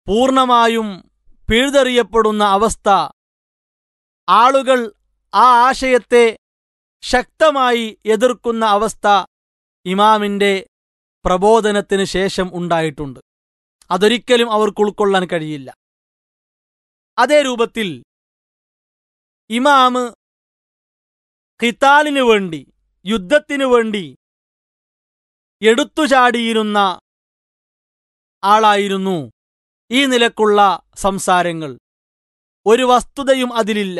പൂർണ്ണമായും പിഴുതെറിയപ്പെടുന്ന അവസ്ഥ ആളുകൾ ആ ആശയത്തെ ശക്തമായി എതിർക്കുന്ന അവസ്ഥ ഇമാമിന്റെ പ്രബോധനത്തിന് ശേഷം ഉണ്ടായിട്ടുണ്ട് അതൊരിക്കലും അവർക്ക് ഉൾക്കൊള്ളാൻ കഴിയില്ല അതേ രൂപത്തിൽ ഇമാമ് ഖിത്താലിനു വേണ്ടി യുദ്ധത്തിനു വേണ്ടി എടുത്തുചാടിയിരുന്ന ആളായിരുന്നു ഈ നിലക്കുള്ള സംസാരങ്ങൾ ഒരു വസ്തുതയും അതിലില്ല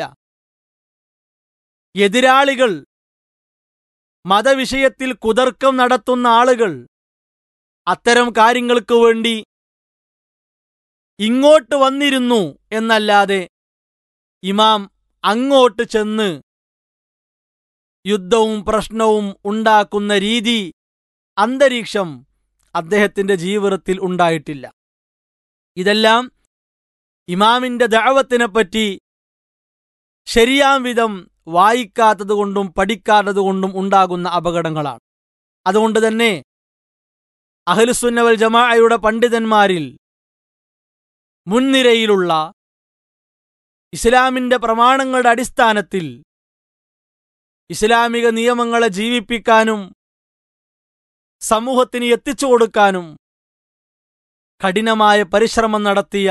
എതിരാളികൾ മതവിഷയത്തിൽ കുതർക്കം നടത്തുന്ന ആളുകൾ അത്തരം കാര്യങ്ങൾക്ക് വേണ്ടി ഇങ്ങോട്ട് വന്നിരുന്നു എന്നല്ലാതെ ഇമാം അങ്ങോട്ട് ചെന്ന് യുദ്ധവും പ്രശ്നവും ഉണ്ടാക്കുന്ന രീതി അന്തരീക്ഷം അദ്ദേഹത്തിന്റെ ജീവിതത്തിൽ ഉണ്ടായിട്ടില്ല ഇതെല്ലാം ഇമാമിന്റെ ദഅവത്തിനെപ്പറ്റി ശരിയാം വിധം വായിക്കാത്തതുകൊണ്ടും പഠിക്കാത്തതുകൊണ്ടും ഉണ്ടാകുന്ന അപകടങ്ങളാണ് അതുകൊണ്ട് തന്നെ അഹ്ലുസുന്നവൽ ജമാഅയുടെ പണ്ഡിതന്മാരിൽ മുൻനിരയിലുള്ള ഇസ്ലാമിന്റെ പ്രമാണങ്ങളുടെ അടിസ്ഥാനത്തിൽ ഇസ്ലാമിക നിയമങ്ങളെ ജീവിപ്പിക്കാനും സമൂഹത്തിന് എത്തിച്ചു കൊടുക്കാനും കഠിനമായ പരിശ്രമം നടത്തിയ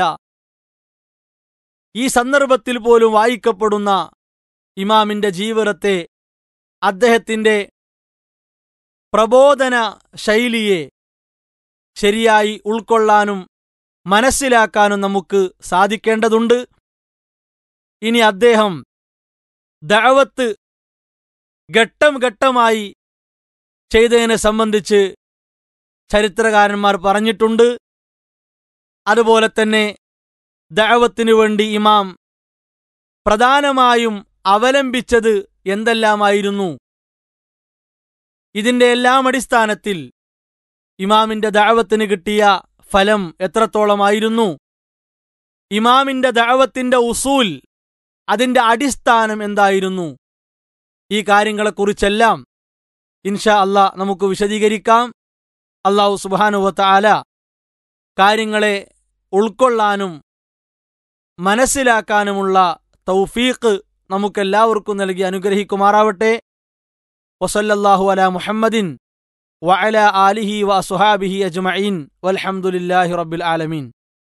ഈ സന്ദർഭത്തിൽ പോലും വായിക്കപ്പെടുന്ന ഇമാമിന്റെ ജീവിതത്തെ അദ്ദേഹത്തിന്റെ പ്രബോധന ശൈലിയെ ശരിയായി ഉൾക്കൊള്ളാനും മനസ്സിലാക്കാനും നമുക്ക് സാധിക്കേണ്ടതുണ്ട് ഇനി അദ്ദേഹം ദഅവത്ത് ഘട്ടം ഘട്ടമായി ചെയ്തതിനെ സംബന്ധിച്ച് ചരിത്രകാരന്മാർ പറഞ്ഞിട്ടുണ്ട് അതുപോലെ തന്നെ ദഅവത്തിനു വേണ്ടി ഇമാം പ്രധാനമായും അവലംബിച്ചത് എന്തെല്ലാമായിരുന്നു ഇതിന്റെ എല്ലാം അടിസ്ഥാനത്തിൽ ഇമാമിന്റെ ദഅവത്തിന് കിട്ടിയ ഫലം എത്രത്തോളമായിരുന്നു ഇമാമിന്റെ ദഅവത്തിന്റെ ഉസൂൽ അതിന്റെ അടിസ്ഥാനം എന്തായിരുന്നു ഈ കാര്യങ്ങളെക്കുറിച്ചെല്ലാം ഇൻഷാ അല്ലാ നമുക്ക് വിശദീകരിക്കാം അള്ളാഹു സുബാനുവത്ത ആല കാര്യങ്ങളെ ഉൾക്കൊള്ളാനും മനസ്സിലാക്കാനുമുള്ള തൗഫീഖ് നമുക്കെല്ലാവർക്കും നൽകി അനുഗ്രഹിക്കുമാറാവട്ടെ വസല്ലല്ലാഹു അല മുഹമ്മദിൻ വഅല ആലിഹി വ സുഹാബിഹി അജ്മഈൻ വൽഹംദുലില്ലാഹി റബ്ബിൽ ആലമീൻ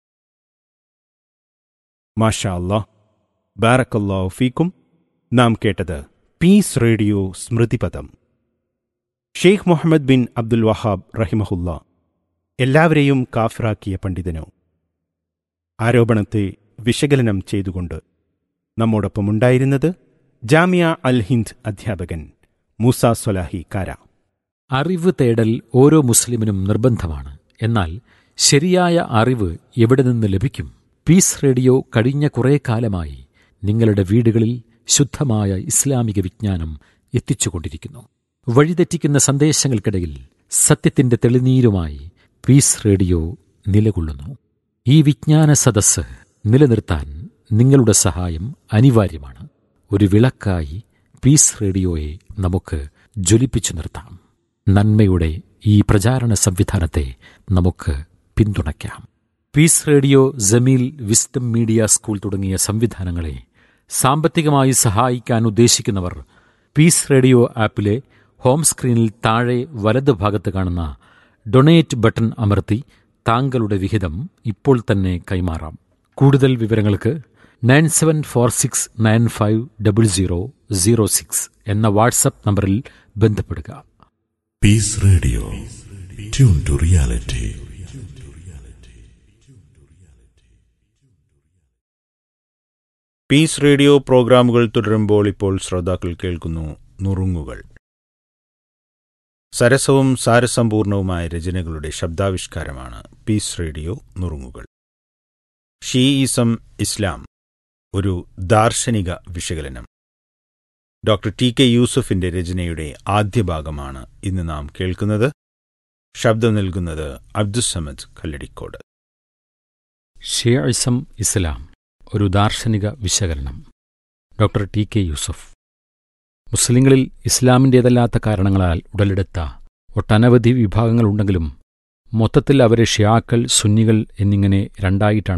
മാഷാ അല്ലാ ബാറക്കല്ലാഹു ഫീക്കും നാം കേട്ടത് പീസ് റേഡിയോ സ്മൃതിപദം Sheikh Muhammad bin Abdul Wahab റഹിമഹുല്ല എല്ലാവരെയും കാഫിറാക്കിയ പണ്ഡിതനോ ആരോപണത്തെ വിശകലനം ചെയ്തുകൊണ്ട് നമ്മോടൊപ്പം ഉണ്ടായിരുന്നത് ജാമിയ അൽ ഹിന്ദ് അധ്യാപകൻ മൂസ സൊലാഹി കാര അറിവ് തേടൽ ഓരോ മുസ്ലിമിനും നിർബന്ധമാണ് എന്നാൽ ശരിയായ അറിവ് എവിടെ നിന്ന് ലഭിക്കും പീസ് റേഡിയോ കഴിഞ്ഞ കുറേ കാലമായി നിങ്ങളുടെ വീടുകളിൽ ശുദ്ധമായ ഇസ്ലാമിക വിജ്ഞാനം എത്തിച്ചുകൊണ്ടിരിക്കുന്നു വഴിതെറ്റിക്കുന്ന സന്ദേശങ്ങൾക്കിടയിൽ സത്യത്തിന്റെ തെളിനീരുമായി പീസ് റേഡിയോ നിലകൊള്ളുന്നു ഈ വിജ്ഞാന സദസ്സ് നിലനിർത്താൻ നിങ്ങളുടെ സഹായം അനിവാര്യമാണ് ഒരു വിളക്കായി പീസ് റേഡിയോയെ നമുക്ക് ജ്വലിപ്പിച്ചു നിർത്താം നന്മയുടെ ഈ പ്രചാരണ സംവിധാനത്തെ നമുക്ക് പിന്തുണയ്ക്കാം peace radio Jameel wisdom media school തുടങ്ങിയ സംവിധാനങ്ങളെ സാമ്പത്തികമായി സഹായിക്കാൻ ഉദ്ദേശിക്കുന്നവർ പീസ് റേഡിയോ ആപ്പിലെ ഹോം സ്ക്രീനിൽ താഴെ വലത് ഭാഗത്ത് കാണുന്ന ഡൊണേറ്റ് ബട്ടൺ അമർത്തി താങ്കളുടെ വിഹിതം ഇപ്പോൾ തന്നെ കൈമാറാം കൂടുതൽ വിവരങ്ങൾക്ക് nine seven four six nine five double zero zero six എന്ന വാട്സപ്പ് നമ്പറിൽ ബന്ധപ്പെടുക Peace Radio. Tune to reality. Peace radio പ്രോഗ്രാമുകൾ തുടരുമ്പോൾ ഇപ്പോൾ ശ്രോതാക്കൾ കേൾക്കുന്നു നുറുങ്ങുകൾ സരസവും സാരസമ്പൂർണവുമായ രചനകളുടെ ശബ്ദാവിഷ്കാരമാണ് പീസ് റേഡിയോ നുറുങ്ങുകൾ ഷീയിസം ഇസ്ലാം ഒരു ദാർശനിക വിശകലനം ഡോക്ടർ ടി കെ യൂസുഫിന്റെ രചനയുടെ ആദ്യ ഭാഗമാണ് ഇന്ന് നാം കേൾക്കുന്നത് ശബ്ദം നൽകുന്നത് അബ്ദുസമദ് കല്ലടിക്കോട് ഷിയഇസം ഇസ്ലാം ഒരു ദാർശനിക വിശകലനം ഡോക്ടർ ടി കെ യൂസഫ് മുസ്ലിങ്ങളിൽ ഇസ്ലാമിൻ്റേതല്ലാത്ത കാരണങ്ങളാൽ ഉടലെടുത്ത ഒട്ടനവധി വിഭാഗങ്ങളുണ്ടെങ്കിലും മൊത്തത്തിൽ അവരെ ഷിയാക്കൾ സുന്നികൾ എന്നിങ്ങനെ രണ്ടായിട്ടാണ്